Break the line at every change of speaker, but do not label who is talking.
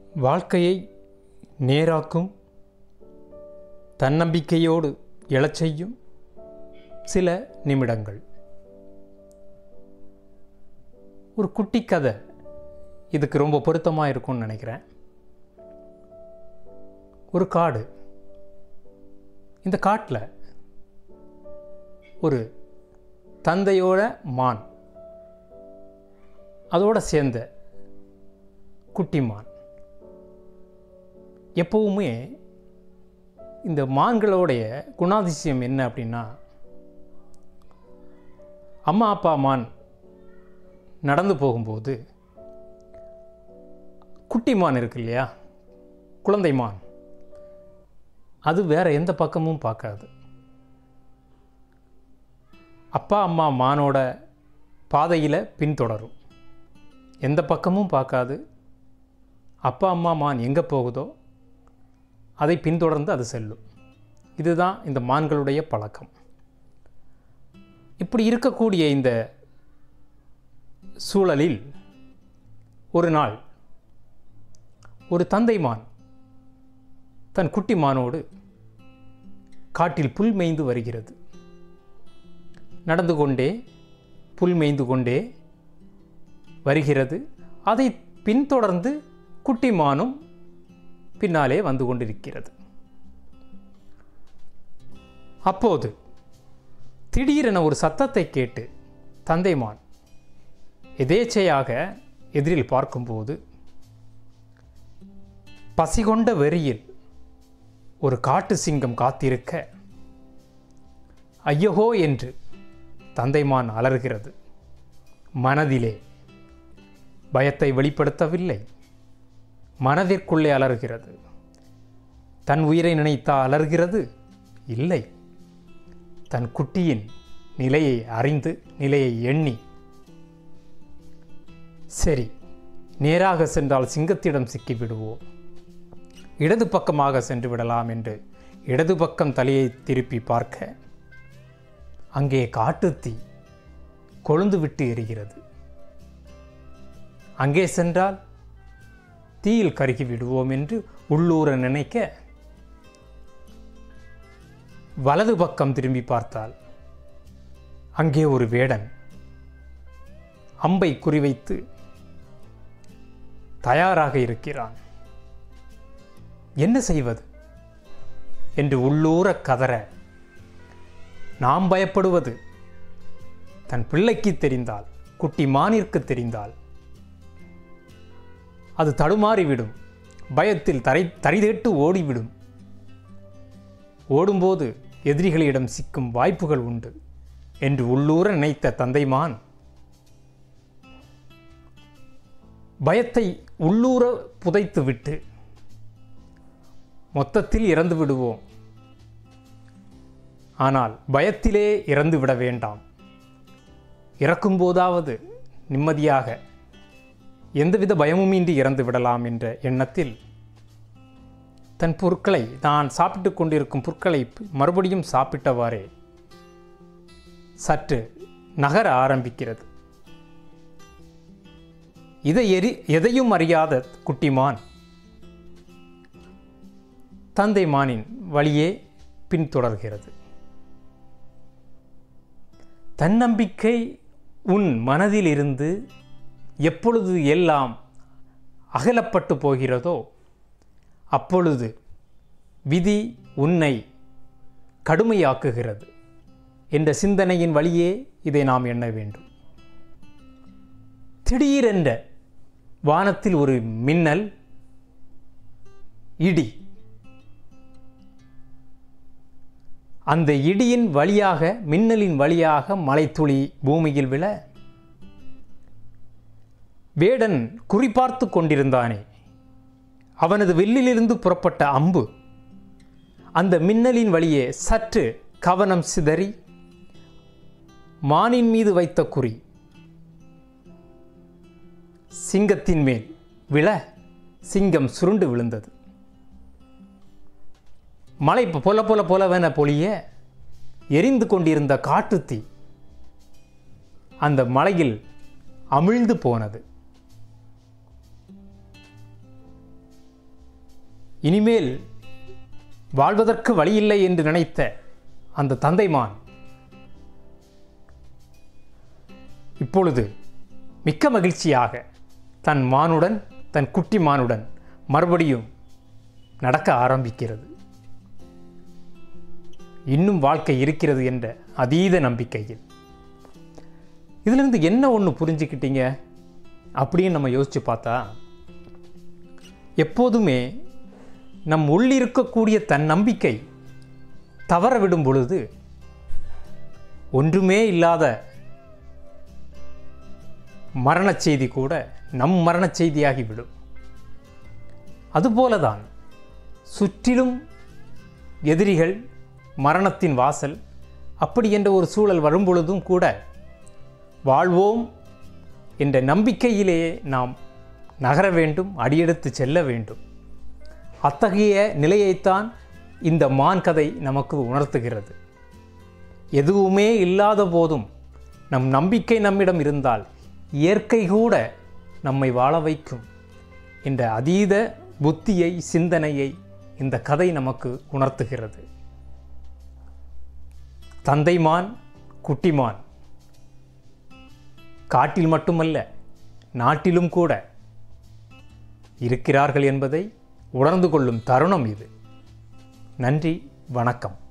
வாழ்க்கையை நேராக்கும் தன்னம்பிக்கையோடு எழச் செய்யும் சில நிமிடங்கள் ஒரு குட்டி கதை இதுக்கு ரொம்ப பொருத்தமாக இருக்கும்னு நினைக்கிறேன் ஒரு காடு இந்த காட்டில் ஒரு தந்தையோட மான் அதோட சேர்ந்த குட்டி மான் எப்போவுமே இந்த மான்களோடைய குணாதிசயம் என்ன அப்படின்னா அம்மா அப்பா மான் நடந்து போகும்போது குட்டி மான் இருக்கு இல்லையா குழந்தை மான் அது வேற எந்த பக்கமும் பார்க்காது அப்பா அம்மா மானோட பாதையில் பின்தொடரும் எந்த பக்கமும் பார்க்காது அப்பா அம்மா மான் எங்கே போகுதோ அதை பின்தொடர்ந்து அது செல்லும் இதுதான் இந்த மான்களுடைய பழக்கம் இப்படி இருக்கக்கூடிய இந்த சூழலில் ஒரு நாள் ஒரு தந்தை மான் தன் குட்டி மானோடு காட்டில் புல் மேய்ந்து வருகிறது நடந்து கொண்டே புல் மேய்ந்து கொண்டே வருகிறது அதை பின்தொடர்ந்து குட்டி மானும் பின்னாலே வந்து கொண்டிருக்கிறது அப்போது திடீரென ஒரு சத்தத்தை கேட்டு தந்தைமான் எதேச்சையாக எதிரில் பார்க்கும்போது பசிகொண்ட வெறியில் ஒரு காட்டு சிங்கம் காத்திருக்க ஐயகோ என்று தந்தைமான் அலறுகிறது மனதிலே பயத்தை வெளிப்படுத்தவில்லை மனதிற்குள்ளே அலறுகிறது தன் உயிரை நினைத்தா அலறுகிறது இல்லை தன் குட்டியின் நிலையை அறிந்து நிலையை எண்ணி சரி நேராக சென்றால் சிங்கத்திடம் சிக்கிவிடுவோம் இடது பக்கமாக சென்று விடலாம் என்று இடது பக்கம் தலையை திருப்பி பார்க்க அங்கே காட்டுத்தீ கொழுந்து விட்டு எரிகிறது அங்கே சென்றால் தீயில் கருகி விடுவோம் என்று உள்ளூர நினைக்க வலது பக்கம் திரும்பி பார்த்தால் அங்கே ஒரு வேடன் அம்பை குறிவைத்து தயாராக இருக்கிறான் என்ன செய்வது என்று உள்ளூர கதற நாம் பயப்படுவது தன் பிள்ளைக்கு தெரிந்தால் குட்டி மானிற்கு தெரிந்தால் அது தடுமாறிவிடும் பயத்தில் தரை தரிதேட்டு ஓடிவிடும் ஓடும்போது எதிரிகளிடம் சிக்கும் வாய்ப்புகள் உண்டு என்று உள்ளூர நினைத்த தந்தைமான் பயத்தை உள்ளூர புதைத்துவிட்டு மொத்தத்தில் இறந்து விடுவோம் ஆனால் பயத்திலே இறந்து விட வேண்டாம் இறக்கும்போதாவது நிம்மதியாக எந்தவித பயமுமின்றி இறந்து விடலாம் என்ற எண்ணத்தில் தன் பொருட்களை தான் சாப்பிட்டு கொண்டிருக்கும் பொருட்களை மறுபடியும் சாப்பிட்டவாறே சற்று நகர ஆரம்பிக்கிறது இதை எரி எதையும் அறியாத குட்டிமான் தந்தை மானின் வழியே பின்தொடர்கிறது தன்னம்பிக்கை உன் மனதிலிருந்து எப்பொழுது எல்லாம் அகலப்பட்டு போகிறதோ அப்பொழுது விதி உன்னை கடுமையாக்குகிறது என்ற சிந்தனையின் வழியே இதை நாம் எண்ண வேண்டும் திடீரென்ற வானத்தில் ஒரு மின்னல் இடி அந்த இடியின் வழியாக மின்னலின் வழியாக மலைத்துளி பூமியில் விழ வேடன் குறிபார்த்து கொண்டிருந்தானே அவனது வில்லிலிருந்து புறப்பட்ட அம்பு அந்த மின்னலின் வழியே சற்று கவனம் சிதறி மானின் மீது வைத்த குறி சிங்கத்தின் மேல் விழ சிங்கம் சுருண்டு விழுந்தது மலை பொல பொல பொலவென பொழிய எரிந்து கொண்டிருந்த காட்டுத்தீ அந்த மலையில் அமிழ்ந்து போனது இனிமேல் வாழ்வதற்கு வழியில்லை என்று நினைத்த அந்த தந்தைமான் இப்பொழுது மிக்க மகிழ்ச்சியாக தன் மானுடன் தன் குட்டி மானுடன் மறுபடியும் நடக்க ஆரம்பிக்கிறது இன்னும் வாழ்க்கை இருக்கிறது என்ற அதீத நம்பிக்கையில் இதிலிருந்து என்ன ஒன்று புரிஞ்சுக்கிட்டீங்க அப்படின்னு நம்ம யோசித்து பார்த்தா எப்போதுமே நம் உள்ளிருக்கக்கூடிய தன் நம்பிக்கை தவற விடும் பொழுது ஒன்றுமே இல்லாத மரணச் செய்தி கூட நம் மரணச் செய்தியாகிவிடும் அதுபோலதான் சுற்றிலும் எதிரிகள் மரணத்தின் வாசல் அப்படி என்ற ஒரு சூழல் வரும்பொழுதும் கூட வாழ்வோம் என்ற நம்பிக்கையிலேயே நாம் நகர வேண்டும் அடியெடுத்து செல்ல வேண்டும் அத்தகைய நிலையைத்தான் இந்த மான் கதை நமக்கு உணர்த்துகிறது எதுவுமே இல்லாத போதும் நம் நம்பிக்கை நம்மிடம் இருந்தால் இயற்கை கூட நம்மை வாழ வைக்கும் என்ற அதீத புத்தியை சிந்தனையை இந்த கதை நமக்கு உணர்த்துகிறது தந்தைமான் குட்டிமான் காட்டில் மட்டுமல்ல நாட்டிலும் கூட இருக்கிறார்கள் என்பதை உணர்ந்து கொள்ளும் தருணம் இது நன்றி வணக்கம்